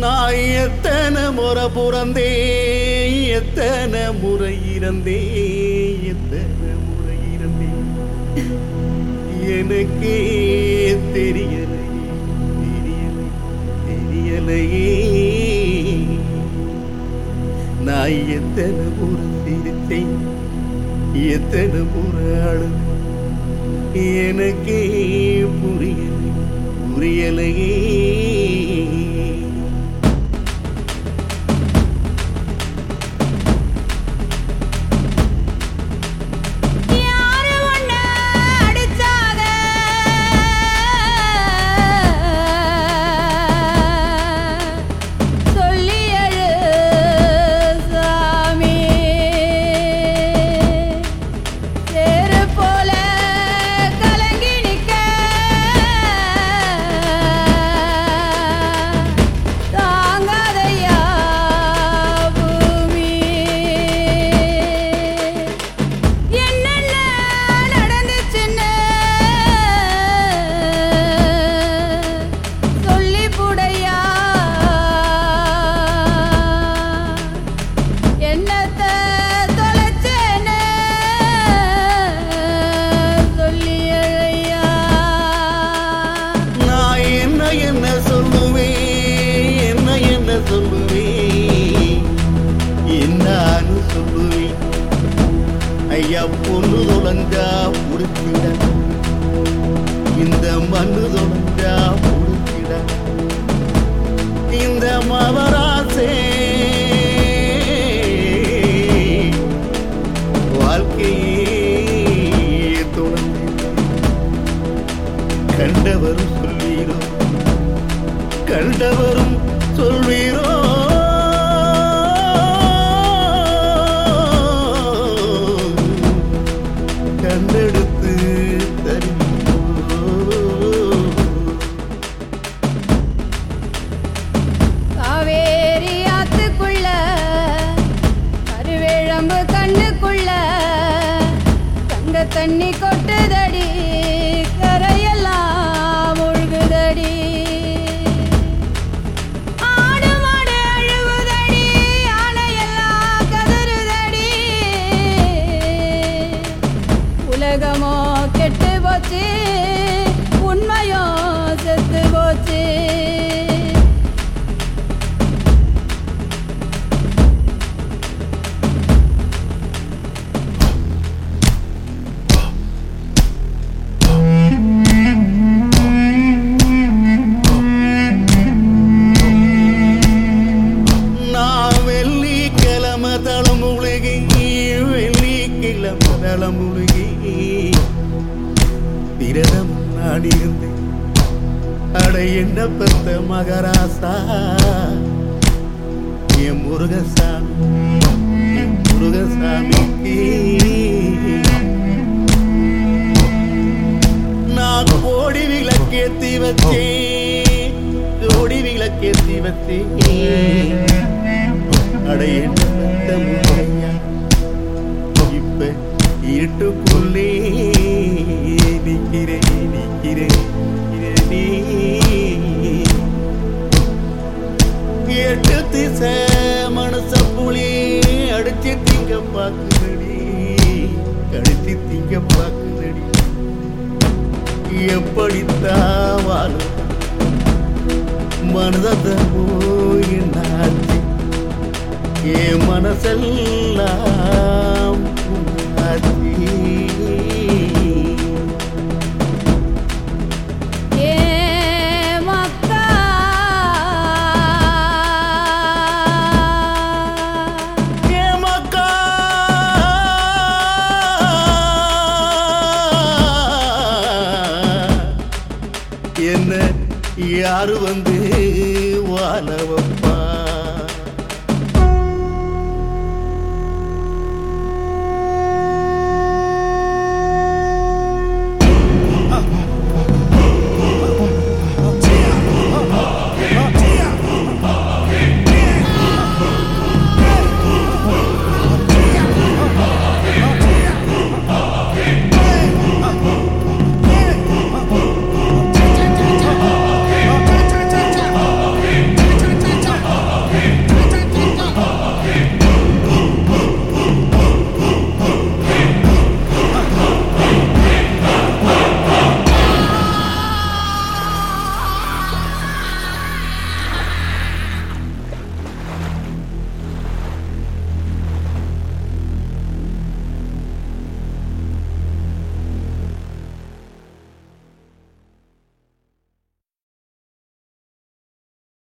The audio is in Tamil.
நான் எத்தனை முறை பிறந்தே எத்தனை முறை இறந்தே எத்தனை முறை இறந்தே எனக்கே தெரியலை தெரியலை தெரியலையே நான் எத்தனை முறை சிரித்தேன் எத்தனை முறை அழுது எனக்கே புரியலை புரியலையே யாரு உன்னை அடிச்சாக சொல்லி எழு சாமி தேரு போல கலங்கி நிக்க தாங்காதையா பூமி என்னென்ன நடந்துச்சுன்னு சொல்லி புடையா என்னத்த தொலைச்சேன்னு சொல்லி அழையா நான் என்ன என்ன சொல்லுவேன் என்ன என்ன சொல்லுவேன் என்னான்னு சொல்லுவேன் ஐயா பொண்ணு தொலைஞ்சா முடிச்சிட இந்த மண்ணு தொலைஞ்சா முடிச்சிட இந்த மவராசே வாழ்க்கையே தொலைஞ்சிட கண்டவரும் சொல்வீரோ கண்டவரும் சொல்வீரோ கண்டெடுத்து தருவீரோ காவேரி ஆத்துக்குள்ள கருவேழம்பு கண்ணுக்குள்ள தங்க தண்ணி கொட்டுதடி கரையெல்லாம் முழுகுதடி ஆடு மாடு அழுவுதடி யானையெல்லாம் கதறுதடி உலகமோ கெட்டு போச்சு உண்மையோ செத்து போச்சு நான் வெள்ளிக்கிழமை தலைமுழுகி வெள்ளிக்கிழமை தலைமுழுகி விரதம் நான் இருந்தேன் அட என்ன பெத்த மகராசா என் முருகசாமி என் முருகசாமிக்கு நான் கோடி விளக்கேத்தி வச்சேன் கோடி விளக்கேத்தி வச்சேன் அடைய முறையா இப்ப இருட்டுக்குள்ளே நிக்கிறேன் நிக்கிறேன் நிக்கிறேனே. எட்டு திசை மனச புலி அடிச்சு திங்க பாக்குதடி கடிச்சு திங்க பாக்குதடி எப்படித்தான் வாழும் மனதமோ என்னாச்சு என் மனசெல்லாம் புண்ணாச்சு. ஏ மக்கா என் மக்கா என்ன யாரு வந்து வாழ வைப்பா